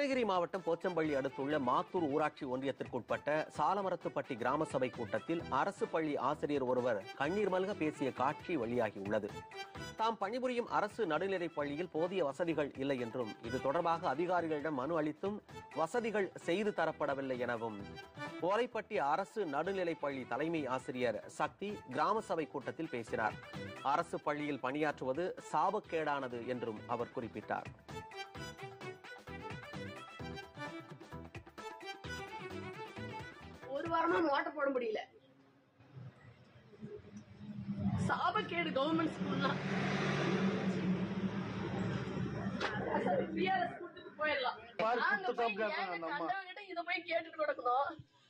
கிருஷ்ணகிரி மாவட்டம் போச்சம்பள்ளி அடுத்துள்ள மாத்தூர் ஊராட்சி ஒன்றியத்திற்குட்பட்ட சாலமரத்துப்பட்டி கிராம சபை கூட்டத்தில் அரசு பள்ளி ஆசிரியர் ஒருவர் கண்ணீர் மல்க பேசிய காட்சி வெளியாகியுள்ளது தாம் பணிபுரியும் அரசு நடுநிலைப் பள்ளியில் போதிய வசதிகள் இல்லை என்றும் இது தொடர்பாக அதிகாரிகளிடம் மனு அளித்தும் வசதிகள் செய்து தரப்படவில்லை எனவும் ஓலைப்பட்டி அரசு நடுநிலைப் பள்ளி தலைமை ஆசிரியர் சக்தி கிராம சபை கூட்டத்தில் பேசினார் அரசு பள்ளியில் பணியாற்றுவது சாபக்கேடானது என்றும் அவர் குறிப்பிட்டார் ஒரு வாரமா மோட்டை போட முடியல சாபக்கேடு கவர்மெண்ட் ஸ்கூல்லாம் ஃப்ரீயா கொடுத்துட்டு போயிடலாம் பாரு, நாங்க குத்த போய் சாப்பிட ஏங்க இருக்காங்க அந்த அம்மா. கண்டவங்கிட்ட இதை போய் கேட்டுட்டு கிடக்கணும்